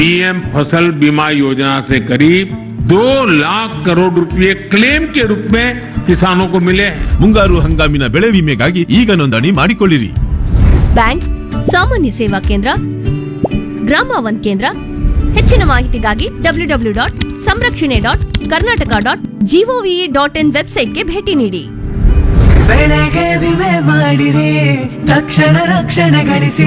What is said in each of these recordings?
PM फसल बीमा योजना से करीब दो लाख करोड़ रुपए क्लेम के रूप में किसानों को मिले हैं ಮುಂಗಾರು ಹಂಗಾಮಿನ ಬೆಳೆ ವಿಮೆಗಾಗಿ ಈಗ ನೋಂದಣಿ ಮಾಡಿಕೊಳ್ಳಿರಿ ಬ್ಯಾಂಕ್ ಸಾಮಾನ್ಯ ಸೇವಾ ಕೇಂದ್ರ ಗ್ರಾಮ ಒಂದ್ ಕೇಂದ್ರ ಹೆಚ್ಚಿನ ಮಾಹಿತಿಗಾಗಿ W W dot Samrakshane dot Karnataka dot gov dot in ವೆಬ್ಸೈಟ್ಗೆ ಭೇಟಿ ನೀಡಿ ಬೆಳೆಗೆ ವಿಮೆ ಮಾಡಿರಿ ತಕ್ಷಣ ರಕ್ಷಣೆ ಗಳಿಸಿ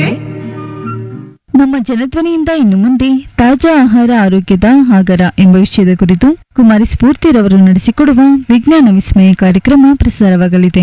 ನಮ್ಮ ಜನಧ್ವನಿಯಿಂದ ಇನ್ನು ಮುಂದೆ ತಾಜಾ ಆಹಾರ ಆರೋಗ್ಯದ ಆಗರ ಎಂಬ ವಿಷಯದ ಕುರಿತು ಕುಮಾರಿ ಸ್ಫೂರ್ತಿರವರು ನಡೆಸಿಕೊಡುವ ವಿಜ್ಞಾನ ವಿಸ್ಮಯ ಕಾರ್ಯಕ್ರಮ ಪ್ರಸಾರವಾಗಲಿದೆ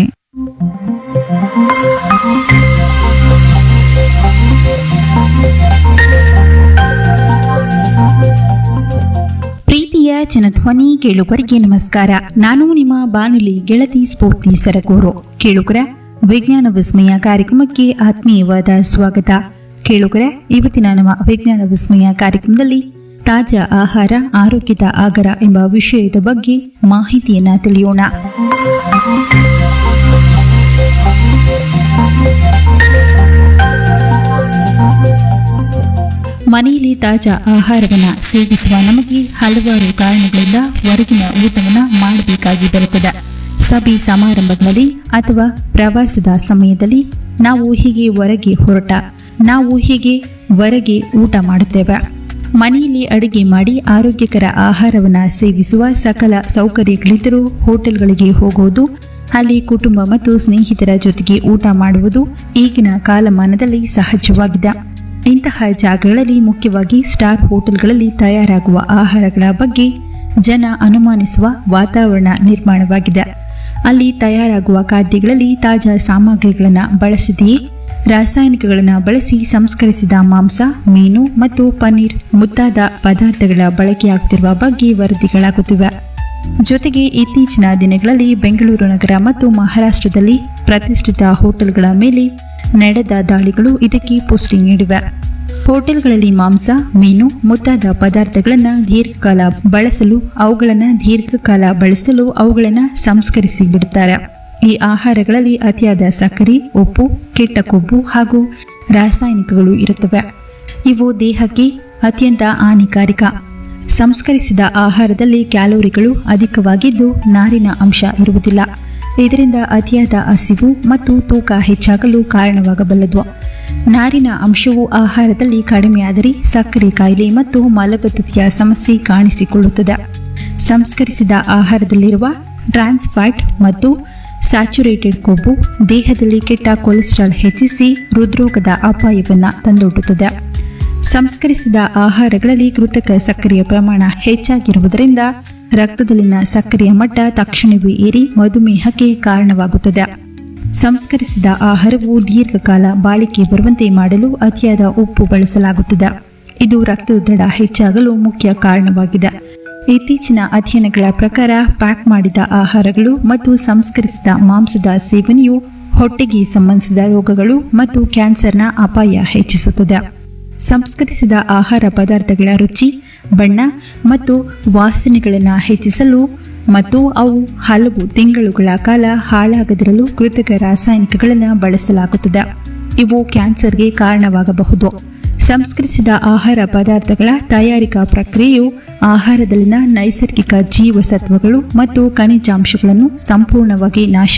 ಪ್ರೀತಿಯ ಜನಧ್ವನಿ ಕೇಳುಗರಿಗೆ ನಮಸ್ಕಾರ ನಾನು ನಿಮ್ಮ ಬಾನುಲಿ ಗೆಳತಿ ಸ್ಫೂರ್ತಿ ಸರಗೂರು ಕೇಳುಗರ ವಿಜ್ಞಾನ ವಿಸ್ಮಯ ಕಾರ್ಯಕ್ರಮಕ್ಕೆ ಆತ್ಮೀಯವಾದ ಸ್ವಾಗತ ಕೇಳುಗರ ಇವತ್ತಿನ ನಮ್ಮ ವಿಜ್ಞಾನ ವಿಸ್ಮಯ ಕಾರ್ಯಕ್ರಮದಲ್ಲಿ ತಾಜಾ ಆಹಾರ ಆರೋಗ್ಯದ ಆಗರ ಎಂಬ ವಿಷಯದ ಬಗ್ಗೆ ಮಾಹಿತಿಯನ್ನ ತಿಳಿಯೋಣ ಮನೆಯಲ್ಲಿ ತಾಜಾ ಆಹಾರವನ್ನ ಸೇವಿಸುವ ನಮಗೆ ಹಲವಾರು ಕಾರಣಗಳಿಂದ ಹೊರಗಿನ ಊಟವನ್ನ ಮಾಡಬೇಕಾಗಿ ಬರುತ್ತದೆ ಸಭೆ ಸಮಾರಂಭಗಳಲ್ಲಿ ಅಥವಾ ಪ್ರವಾಸದ ಸಮಯದಲ್ಲಿ ನಾವು ಹೀಗೆ ಹೊರಗೆ ಹೊರಟ ನಾವು ಹೀಗೆ ಹೊರಗೆ ಊಟ ಮಾಡುತ್ತೇವೆ ಮನೆಯಲ್ಲಿ ಅಡುಗೆ ಮಾಡಿ ಆರೋಗ್ಯಕರ ಆಹಾರವನ್ನ ಸೇವಿಸುವ ಸಕಲ ಸೌಕರ್ಯಗಳಿದ್ದರೂ ಹೋಟೆಲ್ಗಳಿಗೆ ಹೋಗುವುದು ಅಲ್ಲಿ ಕುಟುಂಬ ಮತ್ತು ಸ್ನೇಹಿತರ ಜೊತೆಗೆ ಊಟ ಮಾಡುವುದು ಈಗಿನ ಕಾಲಮಾನದಲ್ಲಿ ಸಹಜವಾಗಿದೆ ಇಂತಹ ಜಾಗಗಳಲ್ಲಿ ಮುಖ್ಯವಾಗಿ ಸ್ಟಾರ್ ಹೋಟೆಲ್ಗಳಲ್ಲಿ ತಯಾರಾಗುವ ಆಹಾರಗಳ ಬಗ್ಗೆ ಜನ ಅನುಮಾನಿಸುವ ವಾತಾವರಣ ನಿರ್ಮಾಣವಾಗಿದೆ ಅಲ್ಲಿ ತಯಾರಾಗುವ ಖಾದ್ಯಗಳಲ್ಲಿ ತಾಜಾ ಸಾಮಗ್ರಿಗಳನ್ನು ಬಳಸಿದೆಯೇ ರಾಸಾಯನಿಕಗಳನ್ನು ಬಳಸಿ ಸಂಸ್ಕರಿಸಿದ ಮಾಂಸ ಮೀನು ಮತ್ತು ಪನ್ನೀರ್ ಮುಂತಾದ ಪದಾರ್ಥಗಳ ಬಳಕೆಯಾಗುತ್ತಿರುವ ಬಗ್ಗೆ ವರದಿಗಳಾಗುತ್ತಿವೆ ಜೊತೆಗೆ ಇತ್ತೀಚಿನ ದಿನಗಳಲ್ಲಿ ಬೆಂಗಳೂರು ನಗರ ಮತ್ತು ಮಹಾರಾಷ್ಟ್ರದಲ್ಲಿ ಪ್ರತಿಷ್ಠಿತ ಹೋಟೆಲ್ಗಳ ಮೇಲೆ ನಡೆದ ದಾಳಿಗಳು ಇದಕ್ಕೆ ಪುಷ್ಟಿ ನೀಡಿವೆ ಹೋಟೆಲ್ಗಳಲ್ಲಿ ಮಾಂಸ ಮೀನು ಮುಂತಾದ ಪದಾರ್ಥಗಳನ್ನು ದೀರ್ಘಕಾಲ ಬಳಸಲು ಅವುಗಳನ್ನು ದೀರ್ಘಕಾಲ ಬಳಸಲು ಅವುಗಳನ್ನು ಸಂಸ್ಕರಿಸಿ ಬಿಡುತ್ತಾರೆ ಈ ಆಹಾರಗಳಲ್ಲಿ ಅತಿಯಾದ ಸಕ್ಕರೆ ಉಪ್ಪು ಕೆಟ್ಟ ಕೊಬ್ಬು ಹಾಗೂ ರಾಸಾಯನಿಕಗಳು ಇರುತ್ತವೆ ಇವು ದೇಹಕ್ಕೆ ಅತ್ಯಂತ ಹಾನಿಕಾರಕ ಸಂಸ್ಕರಿಸಿದ ಆಹಾರದಲ್ಲಿ ಕ್ಯಾಲೋರಿಗಳು ಅಧಿಕವಾಗಿದ್ದು ನಾರಿನ ಅಂಶ ಇರುವುದಿಲ್ಲ ಇದರಿಂದ ಅತಿಯಾದ ಹಸಿವು ಮತ್ತು ತೂಕ ಹೆಚ್ಚಾಗಲು ಕಾರಣವಾಗಬಲ್ಲದು ನಾರಿನ ಅಂಶವು ಆಹಾರದಲ್ಲಿ ಕಡಿಮೆಯಾದರೆ ಸಕ್ಕರೆ ಕಾಯಿಲೆ ಮತ್ತು ಮಲಬದ್ಧತೆಯ ಸಮಸ್ಯೆ ಕಾಣಿಸಿಕೊಳ್ಳುತ್ತದೆ ಸಂಸ್ಕರಿಸಿದ ಆಹಾರದಲ್ಲಿರುವ ಟ್ರಾನ್ಸ್ ಫ್ಯಾಟ್ ಮತ್ತು ಸ್ಯಾಚುರೇಟೆಡ್ ಕೊಬ್ಬು ದೇಹದಲ್ಲಿ ಕೆಟ್ಟ ಕೊಲೆಸ್ಟ್ರಾಲ್ ಹೆಚ್ಚಿಸಿ ಹೃದ್ರೋಗದ ಅಪಾಯವನ್ನು ತಂದೊಡ್ಡುತ್ತದೆ ಸಂಸ್ಕರಿಸಿದ ಆಹಾರಗಳಲ್ಲಿ ಕೃತಕ ಸಕ್ಕರೆಯ ಪ್ರಮಾಣ ಹೆಚ್ಚಾಗಿರುವುದರಿಂದ ರಕ್ತದಲ್ಲಿನ ಸಕ್ಕರೆಯ ಮಟ್ಟ ತಕ್ಷಣವೇ ಏರಿ ಮಧುಮೇಹಕ್ಕೆ ಕಾರಣವಾಗುತ್ತದೆ ಸಂಸ್ಕರಿಸಿದ ಆಹಾರವು ದೀರ್ಘಕಾಲ ಬಾಳಿಕೆ ಬರುವಂತೆ ಮಾಡಲು ಅತಿಯಾದ ಉಪ್ಪು ಬಳಸಲಾಗುತ್ತದೆ ಇದು ರಕ್ತದೊತ್ತಡ ಹೆಚ್ಚಾಗಲು ಮುಖ್ಯ ಕಾರಣವಾಗಿದೆ ಇತ್ತೀಚಿನ ಅಧ್ಯಯನಗಳ ಪ್ರಕಾರ ಪ್ಯಾಕ್ ಮಾಡಿದ ಆಹಾರಗಳು ಮತ್ತು ಸಂಸ್ಕರಿಸಿದ ಮಾಂಸದ ಸೇವನೆಯು ಹೊಟ್ಟೆಗೆ ಸಂಬಂಧಿಸಿದ ರೋಗಗಳು ಮತ್ತು ಕ್ಯಾನ್ಸರ್ನ ಅಪಾಯ ಹೆಚ್ಚಿಸುತ್ತದೆ ಸಂಸ್ಕರಿಸಿದ ಆಹಾರ ಪದಾರ್ಥಗಳ ರುಚಿ ಬಣ್ಣ ಮತ್ತು ವಾಸನೆಗಳನ್ನು ಹೆಚ್ಚಿಸಲು ಮತ್ತು ಅವು ಹಲವು ತಿಂಗಳುಗಳ ಕಾಲ ಹಾಳಾಗದಿರಲು ಕೃತಕ ರಾಸಾಯನಿಕಗಳನ್ನು ಬಳಸಲಾಗುತ್ತದೆ ಇವು ಕ್ಯಾನ್ಸರ್ಗೆ ಕಾರಣವಾಗಬಹುದು ಸಂಸ್ಕರಿಸಿದ ಆಹಾರ ಪದಾರ್ಥಗಳ ತಯಾರಿಕಾ ಪ್ರಕ್ರಿಯೆಯು ಆಹಾರದಲ್ಲಿನ ನೈಸರ್ಗಿಕ ಜೀವಸತ್ವಗಳು ಮತ್ತು ಖನಿಜಾಂಶಗಳನ್ನು ಸಂಪೂರ್ಣವಾಗಿ ನಾಶ